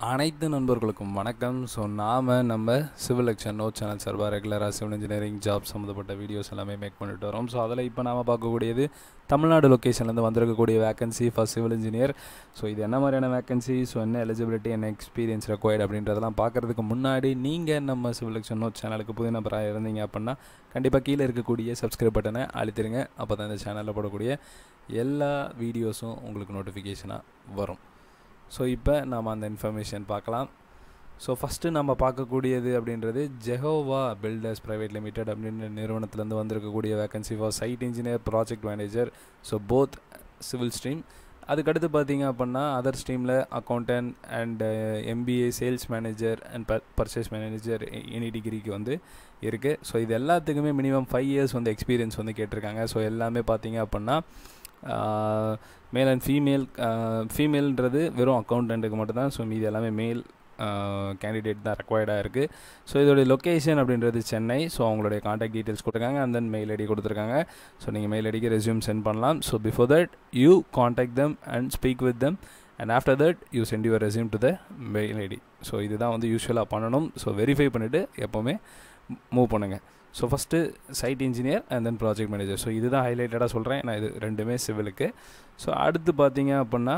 அனைத்து நண்பர்களுக்கும் வணக்கம் ஸோ நாம் நம்ம சிவில் எக்ஷன் நோ சேனல் சார்பாக ரெகுலராக சிவில் இன்ஜினியரிங் ஜாப் சம்மந்தப்பட்ட வீடியோஸ் எல்லாமே மேக் பண்ணிட்டு வரோம் ஸோ அதில் இப்போ நாம் பார்க்கக்கூடியது தமிழ்நாடு லொக்கேஷன்லேருந்து வந்திருக்கக்கூடிய vacancy for civil engineer so இது என்ன மாதிரியான வேகன்சி ஸோ என்ன எலிஜிபிலிட்டி என்ன எக்ஸ்பீரியன்ஸ் ரெக்வயர்ட் அப்படின்றதெல்லாம் பார்க்குறதுக்கு முன்னாடி நீங்கள் நம்ம சிவில் எக்ஷன் நோ சேனலுக்கு புதிய நபராக இருந்தீங்க அப்படின்னா கண்டிப்பாக கீழே இருக்கக்கூடிய சப்ஸ்கிரைப் பட்டனை அழுத்திடுங்க அப்போ தான் இந்த சேனலில் போடக்கூடிய எல்லா வீடியோஸும் உங்களுக்கு நோட்டிஃபிகேஷனாக வரும் ஸோ இப்போ நாம் அந்த இன்ஃபர்மேஷன் பார்க்கலாம் ஸோ ஃபஸ்ட்டு நம்ம பார்க்கக்கூடியது அப்படின்றது ஜெஹோவா பில்டர்ஸ் ப்ரைவேட் லிமிடெட் அப்படின்ற நிறுவனத்துலேருந்து வந்திருக்கக்கூடிய vacancy for site engineer project manager so both civil stream அதுக்கடுத்து பார்த்தீங்க அப்படின்னா அதர் ஸ்ட்ரீமில் accountant and MBA sales manager and ப பர்ச்சேஸ் மேனேஜர் எனி டிகிரிக்கு வந்து இருக்குது ஸோ இது எல்லாத்துக்குமே மினிமம் ஃபைவ் இயர்ஸ் வந்து எக்ஸ்பீரியன்ஸ் வந்து கேட்டிருக்காங்க ஸோ எல்லாமே பார்த்தீங்க அப்படின்னா மேல் அண்ட் ஃபீமேல் ஃபீமேல்ன்றது வெறும் அக்கௌண்டண்ட்டுக்கு மட்டும்தான் ஸோ மீது எல்லாமே மேல் கேண்டிடேட் தான் ரெக்வயர்டாக இருக்குது ஸோ இதோடைய லொக்கேஷன் அப்படின்றது சென்னை ஸோ அவங்களுடைய காண்டாக்ட் டீட்டெயில்ஸ் கொடுத்துருக்காங்க அண்ட் தென் மெயில் ஐடி கொடுத்துருக்காங்க ஸோ நீங்கள் மெயில் ஐடிக்கு ரெஸ்யூம் சென்ட் பண்ணலாம் so before that you contact them and speak with them and after that you send your resume to the mail ID so இதுதான் வந்து யூஸ்வலாக பண்ணணும் so verify பண்ணிவிட்டு எப்போவுமே மூவ் பண்ணுங்கள் so first site engineer and then project manager so இதுதான் ஹைலைட்டடாக சொல்கிறேன் நான் இது ரெண்டுமே சிவிலுக்கு ஸோ அடுத்து பார்த்தீங்க அப்படின்னா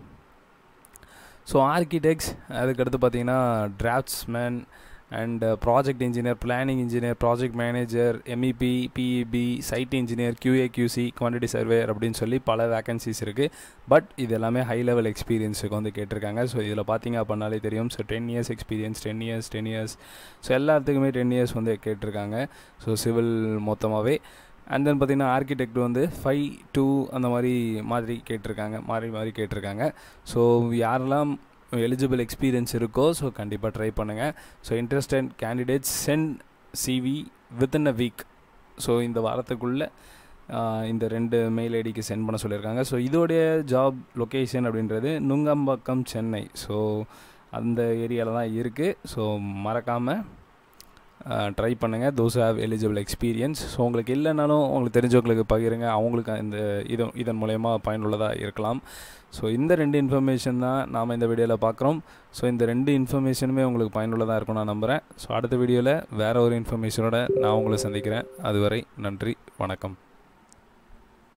ஸோ ஆர்கிடெக்ட்ஸ் அதுக்கடுத்து பார்த்தீங்கன்னா draftsman and project engineer planning engineer project manager MEP PEP site engineer QA QC quantity surveyor அப்படின்னு சொல்லி பல வேகன்சிஸ் இருக்குது பட் இது எல்லாமே ஹை லெவல் எக்ஸ்பீரியன்ஸுக்கு வந்து கேட்டிருக்காங்க ஸோ இதில் பார்த்தீங்க அப்படின்னாலே தெரியும் so ten years experience ten years ten years so எல்லாத்துக்குமே டென் இயர்ஸ் வந்து கேட்டிருக்காங்க ஸோ சிவில் மொத்தமாகவே அண்ட் தென் பார்த்திங்கன்னா ஆர்கிடெக்ட் வந்து ஃபைவ் டூ அந்த மாதிரி மாதிரி கேட்டிருக்காங்க மாறி மாறி கேட்டிருக்காங்க ஸோ யாரெல்லாம் எலிஜிபிள் எக்ஸ்பீரியன்ஸ் இருக்கோ ஸோ கண்டிப்பாக ட்ரை பண்ணுங்கள் so interested candidates send CV within a week so இந்த வாரத்துக்குள்ளே இந்த ரெண்டு மெயில் ஐடிக்கு சென்ட் பண்ண சொல்லியிருக்காங்க ஸோ இதோடைய ஜாப் லொக்கேஷன் அப்படின்றது நுங்கம்பாக்கம் சென்னை ஸோ அந்த ஏரியாவில் தான் இருக்குது ஸோ மறக்காமல் ட்ரை பண்ணுங்கள் those have eligible experience so உங்களுக்கு இல்லைனாலும் உங்களுக்கு தெரிஞ்சவங்களுக்கு பகிருங்க அவங்களுக்கு இந்த இது இதன் மூலயமா பயனுள்ளதாக இருக்கலாம் ஸோ இந்த ரெண்டு இன்ஃபர்மேஷன் தான் நாம் இந்த வீடியோவில் பார்க்குறோம் ஸோ இந்த ரெண்டு இன்ஃபர்மேஷனுமே உங்களுக்கு பயனுள்ளதாக இருக்கும் நான் நம்புகிறேன் ஸோ அடுத்த வீடியோவில் வேறு ஒரு இன்ஃபர்மேஷனோட நான் உங்களை சந்திக்கிறேன் அதுவரை நன்றி வணக்கம்